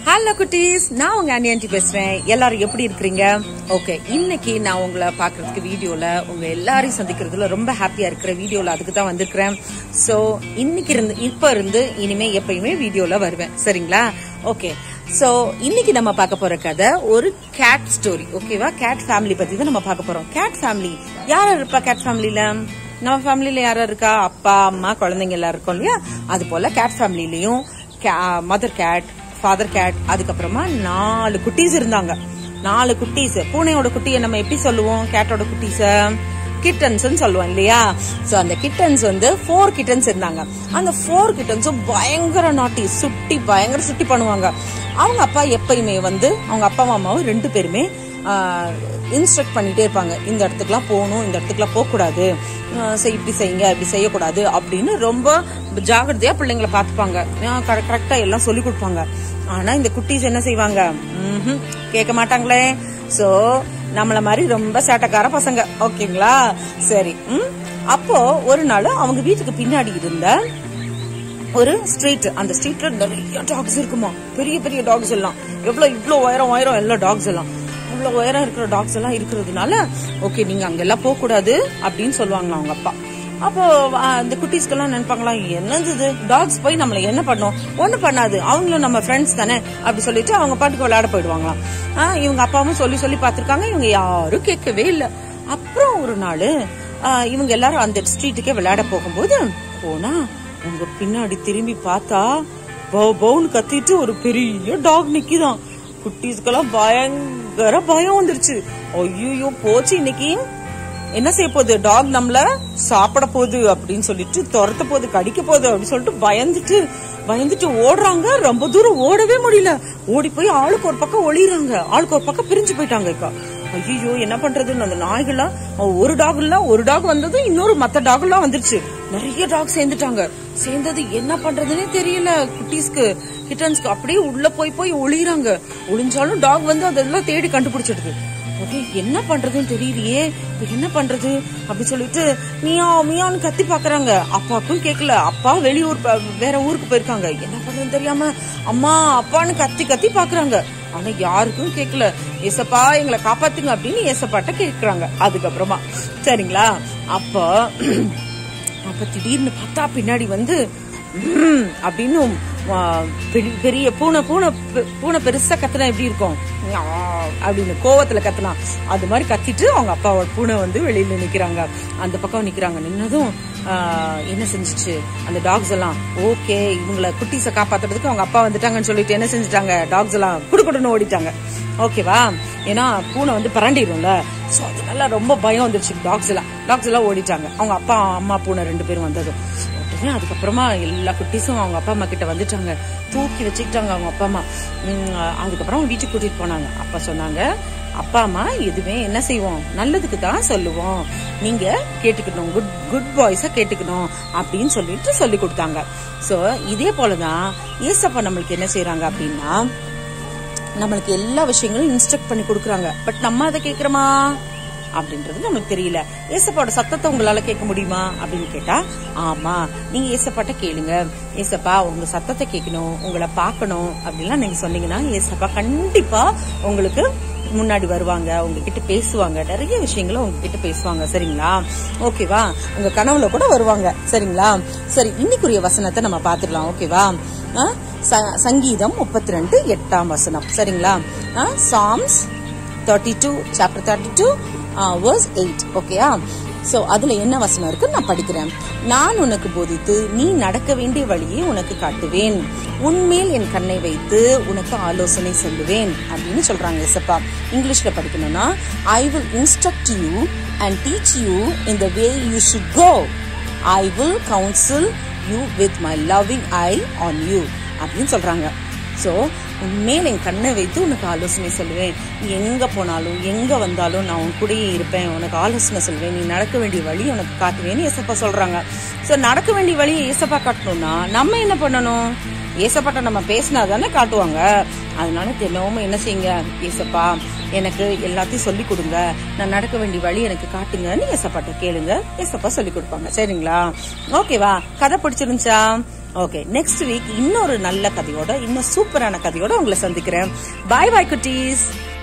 Hello குட்டீஸ் நான் உங்க அண்ணி ஆண்டி பேசுறேன் எல்லாரும் எப்படி இருக்கிறீங்க ஓகே இன்னைக்கு நான் உங்களை பாக்குறதுக்கு வீடியோல உங்க எல்லாரையும் சந்திக்கிறதுல ரொம்ப ஹாப்பியா இருக்கிற வீடியோல அதுக்கு தான் வந்திருக்கிறேன் சோ இன்னைக்கு இருந்து இப்ப இருந்து இனிமே எப்பயுமே வீடியோல வருவேன் சரிங்களா ஓகே சோ இன்னைக்கு நம்ம பார்க்க போற கதை ஒரு கேட் ஸ்டோரி ஓகேவா கேட் ஃபேமிலி பத்தி தான் நம்ம பார்க்க போறோம் கேட் ஃபேமிலி யார் இருப்பா கேட் ஃபேமிலில நம்ம ஃபேமிலில யாரா இருக்கா அப்பா அம்மா குழந்தைங்க எல்லாம் இருக்கோம் இல்லையா அது போல கேட் ஃபேமிலிலயும் மதர் கேட் ஃபாதர் கேட் அதுக்கப்புறமா நாலு குட்டீஸ் இருந்தாங்க நாலு குட்டீஸ் பூனையோட குட்டியை நம்ம எப்படி சொல்லுவோம் கேட்டோட குட்டீஸ கிட்டன்ஸ் சொல்லுவோம் இல்லையா சோ அந்த கிட்டன்ஸ் வந்து ஃபோர் கிட்டன்ஸ் இருந்தாங்க அந்த ஃபோர் கிட்டன்ஸும் பயங்கர நாட்டி சுட்டி பயங்கர சுட்டி பண்ணுவாங்க அவங்க அப்பா எப்பயுமே வந்து அவங்க அப்பா அம்மாவும் ரெண்டு பேருமே இன்ஸ்ட்ரக்ட் பண்ணிட்டே இருப்பாங்க இந்த இடத்துக்குலாம் போகணும் இந்த இடத்துக்குலாம் போகக்கூடாது சரி இப்படி செய்யுங்க இப்படி செய்யக்கூடாது அப்படின்னு ரொம்ப ஜாகிரதையா பிள்ளைங்களை பார்த்துப்பாங்க கரெக்டா எல்லாம் சொல்லி கொடுப்பாங்க ஆனா இந்த குட்டீஸ் என்ன செய்வாங்க ம்ஹும், கேட்க மாட்டாங்களே சோ நம்மள மாதிரி ரொம்ப சேட்டக்கார பசங்க ஓகேங்களா சரி ம் அப்போ ஒரு நாள் அவங்க வீட்டுக்கு பின்னாடி இருந்த ஒரு ஸ்ட்ரீட் அந்த ஸ்ட்ரீட்ல நிறைய டாக்ஸ் இருக்குமா பெரிய பெரிய டாக்ஸ் எல்லாம் எவ்வளவு இவ்வளவு உயரம் உயரம் எல்லா டாக்ஸ் எல்லாம் அவ்வளவு உயரம் இருக்கிற டாக்ஸ் எல்லாம் இருக்கிறதுனால ஓகே நீங்க அங்க எல்லாம் போக கூடாது அப்படின்னு சொல்லுவாங்களா அவங்க அப்பா அப்போ அஹ், இந்த குட்டீஸ்க்கெல்லாம் நினைப்பாங்களா என்னது இது டாக்ஸ் போய் நம்மள என்ன பண்ணும் ஒண்ணு பண்ணாது அவங்களும் நம்ம ஃப்ரெண்ட்ஸ் தானே அப்படி சொல்லிட்டு அவங்க பாட்டுக்கு விளையாட போயிடுவாங்களாம் ஆஹ், இவங்க அப்பாவும் சொல்லி சொல்லி பாத்திருக்காங்க இவங்க யாரும் கேட்கவே இல்ல அப்புறம் ஒரு நாள் இவங்க எல்லாரும் அந்த ஸ்ட்ரீட்டுக்கே விளையாட போகும்போது போனா உங்க பின்னாடி திரும்பி பார்த்தா பவு பவுன்னு கத்திட்டு ஒரு பெரிய டாக் நிக்குதான் குட்டீஸ்க்கெல்லாம் பயங்கர பயம் வந்துருச்சு ஐயோ போச்சு இன்னைக்கு என்ன செய்ய போகுது டாக் நம்மள சாப்பிட போகுது அப்படின்னு சொல்லிட்டு துரத்த போகுது கடிக்க போகுது அப்படின்னு சொல்லிட்டு பயந்துட்டு பயந்துட்டு ஓடுறாங்க ரொம்ப தூரம் ஓடவே முடியல ஓடி போய் ஆளுக்கு ஒரு பக்கம் ஒளிறாங்க ஆளுக்கு ஒரு பக்கம் பிரிஞ்சு போயிட்டாங்க இப்ப ஐயோ என்ன பண்றதுன்னு அந்த நாய்கள்லாம் ஒரு டாக் இல்ல ஒரு டாக் வந்ததும் இன்னொரு மத்த டாக் எல்லாம் வந்துருச்சு நிறைய டாக் சேர்ந்துட்டாங்க சேர்ந்தது என்ன பண்றதுன்னே தெரியல குட்டீஸ்க்கு கிட்டன்ஸ்க்கு அப்படியே உள்ள போய் போய் ஒளிறாங்க ஒளிஞ்சாலும் டாக் வந்து அதெல்லாம் தேடி கண்டுபிடிச்சிடுது ஓகே என்ன பண்றதுன்னு தெரியலையே இப்ப என்ன பண்றது அப்படி சொல்லிட்டு மியா மியான்னு கத்தி பாக்குறாங்க அப்பாவுக்கும் கேட்கல அப்பா வெளியூர் ப- வேற ஊருக்கு போயிருக்காங்க என்ன பண்றதுன்னு தெரியாம அம்மா அப்பான்னு கத்தி கத்தி பாக்குறாங்க ஆனா யாருக்கும் கேட்கல ஏசப்பா எங்களை காப்பாத்துங்க அப்படின்னு ஏசப்பாட்ட கேக்குறாங்க அதுக்கப்புறமா சரிங்களா அப்ப அப்ப திடீர்னு பார்த்தா பின்னாடி வந்து "ம்" அப்படின்னு ஆ, பெரிய- பெரிய பூனை பூனை பெ- பூனை பெருசா கத்துனா எப்படி இருக்கும் "ஆ" அப்படின்னு கோவத்துல கத்துனா அது மாதிரி கத்திட்டு அவங்க அப்பாவோட பூனை வந்து வெளியில நிக்கிறாங்க அந்த பக்கம் நிக்கிறாங்க நின்னதும் ஆ, என்ன செஞ்சுச்சு அந்த டாக்ஸ் எல்லாம் ஓகே இவங்கள குட்டீஸ காப்பாத்துறதுக்கு அவங்க அப்பா வந்துட்டாங்கன்னு சொல்லிட்டு என்ன செஞ்சுட்டாங்க டாக்ஸ் எல்லாம் குடுக்குடுன்னு ஓடிட்டாங்க ஓகேவா ஏன்னா பூனை வந்து பரண்டிடும்ல சோ அதனால ரொம்ப பயம் வந்துருச்சு டாக்ஸ் எல்லாம் டாக்ஸ் எல்லாம் ஓடிட்டாங்க அவங்க அப்பா அம்மா பூனை ரெண்டு பேரும் வந்ததும் உடனே அதுக்கப்புறமா எல்லா குட்டீஸும் அவங்க அப்பா அம்மா கிட்ட வந்துட்டாங்க தூக்கி வச்சுக்கிட்டாங்க அவங்க அப்பா அம்மா உம், அதுக்கப்புறம் வீட்டுக்கு கூட்டிட்டு போனாங்க அப்பா சொன்னாங்க அப்பா அம்மா எதுவுமே என்ன செய்வோம் நல்லதுக்கு தான் சொல்லுவோம் நீங்க கேட்டுக்கணும் குட் குட் பாய்ஸா கேட்டுக்கணும் அப்படின்னு சொல்லிட்டு சொல்லி கொடுத்தாங்க சோ இதே போலதான் ஏசப்பா நம்மளுக்கு என்ன செய்யறாங்க அப்படின்னா நம்மளுக்கு எல்லா விஷயங்களும் இன்ஸ்ட்ரக்ட் பண்ணி கொடுக்குறாங்க பட் நம்ம அதை கேக்குறோமா அப்படின்றது நமக்கு தெரியல ஏசப்பாவோட சத்தத்தை உங்களால கேட்க முடியுமா அப்படின்னு கேட்டா ஆமா நீங்க ஏசப்பாட்ட கேளுங்க ஏசப்பா உங்க சத்தத்தை கேட்கணும் உங்களை பார்க்கணும் அப்படின்லாம் நீங்க சொன்னீங்கன்னா ஏசப்பா கண்டிப்பா உங்களுக்கு முன்னாடி வருவாங்க உங்ககிட்ட பேசுவாங்க நிறைய விஷயங்களை உங்ககிட்ட பேசுவாங்க சரிங்களா ஓகேவா உங்க கனவுல கூட வருவாங்க சரிங்களா சரி இன்னைக்குரிய வசனத்தை நம்ம பாத்துடலாம் ஓகேவா ஆ? ச- சங்கீதம் முப்பத்தி ரெண்டு எட்டாம் வசனம் சரிங்களா psalms thirty two chapter thirty two verse eight ஓகேயா சோ அதுல என்ன வசனம் இருக்கு நான் படிக்கிறேன் நான் உனக்கு போதித்து நீ நடக்க வேண்டிய வழியை உனக்கு காட்டுவேன் உன்மேல் என் கண்ணை வைத்து உனக்கு ஆலோசனை சொல்லுவேன் அப்படின்னு சொல்றாங்க எசப்பா இங்கிலீஷ்ல படிக்கணும்னா I will instruct you and teach you in the way you should go I will counsel you with my loving eye on you அப்படின்னு சொல்றாங்க சோ உன்மேல் என் கண்ணை வைத்து உனக்கு ஆலோசனை சொல்லுவேன் நீ எங்க போனாலும் எங்க வந்தாலும் நான் உன் கூடயே இருப்பேன் உனக்கு ஆலோசனை சொல்லுவேன் நீ நடக்க வேண்டிய வழி உனக்கு காட்டுவேன்னு ஏசப்பா சொல்றாங்க சோ நடக்க வேண்டிய வழியை ஏசப்பா காட்டணும்னா நம்ம என்ன பண்ணணும் ஏசப்பாட்ட நம்ம பேசினா தானே காட்டுவாங்க அதனால தினமும் என்ன செய்யுங்க ஏசப்பா எனக்கு எல்லாத்தையும் சொல்லி கொடுங்க நான் நடக்க வேண்டிய வழி எனக்கு காட்டுங்கன்னு ஏசப்பாட்ட கேளுங்க ஏசப்பா சொல்லி கொடுப்பாங்க சரிங்களா ஓகேவா கதை பிடிச்சிருந்துச்சா ஓகே நெக்ஸ்ட் வீக் இன்னொரு நல்ல கதையோட இன்னும் சூப்பரான கதையோட உங்களை சந்திக்கிறேன் பாய் பாய் குட்டீஸ்